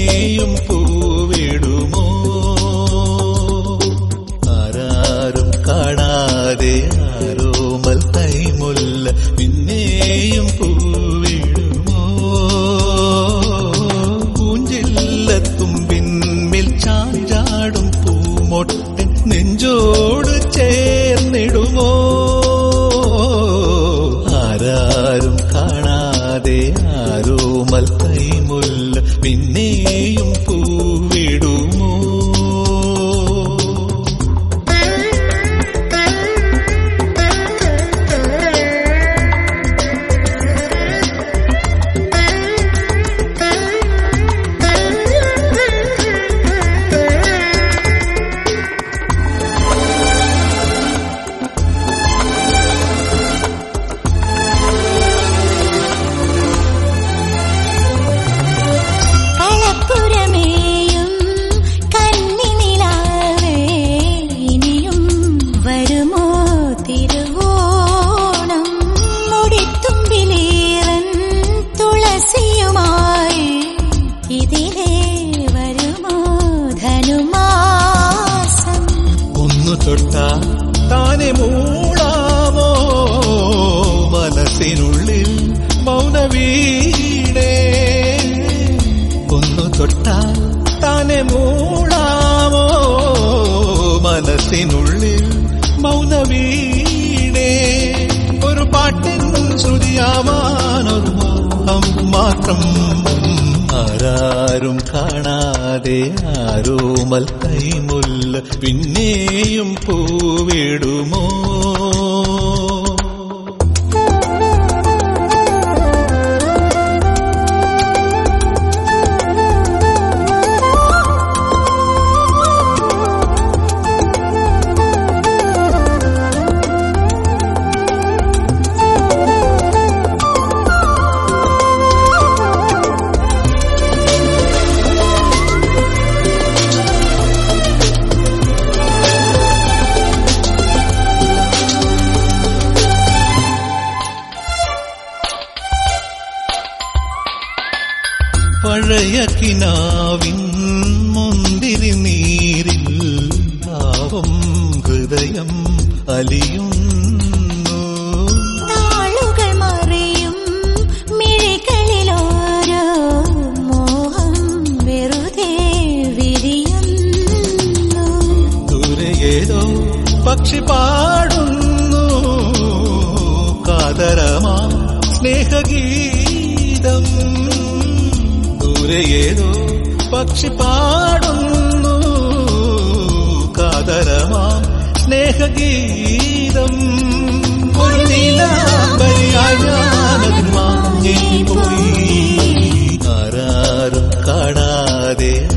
പിന്നെയും പൂവിടുമോ ആരാരും കാണാതെ ആരോമൽ തൈമുല്ല പിന്നെയും പൂവിടുമോ പൂഞ്ചില്ലത്തുമ്പിന്മേൽ ചാഞ്ചാടും പൂമൊട്ടൻ നെഞ്ചോട് ചേർന്നിടുമോ ആരാരും കാണാതെ ആരോമൽ കൈമുല്ല പിന്നെയും പൂവിടുമോ കളപ്പുരമേയും കന്നിനിലാവേ ഇനിയും വരുമോ തിരുവോണം മുടിത്തുമ്പിലേറൻ തുളസിയുമായി ഇതിലേ വരുമോ ധനുമാസം ഒന്നു തൊട്ടാ താനെ മൂളാമോ മനസ്സിനുള്ളിൽ മൗനവീടേ ഒന്നു തൊട്ടാൽ താനെ മൂളാമോ മനസ്സിനുള്ളിൽ മൗനവീടേ ഒരു പാട്ടിൻ ശ്രുതിയാവാനൊരു മോഹം മാത്രം ആരാരും കാണാതെ ആരോമൽ കൈമുല്ല പിന്നെയും പൂവിടുമോ പഴയ കിനാവിൻ മുന്തിരി നീരിൽ ഭാവം ഹൃദയം അലിയുന്നു താളുകൾ മറിയും മിഴികളിലോരോ മോഹം വെറുതെ വിരിയുന്നു ദൂരെ ഏതോ പക്ഷി പാടുന്നു കാതരമാ സ്നേഹഗീതം ദൂരെ ഏതോ പക്ഷി പാടുന്നു കാതരമാ സ്നേഹഗീതം ഒരു നീലാംബരിയായി ഞാനതിൽ മാഞ്ഞേ പോയി ആരാരും കാണാതെ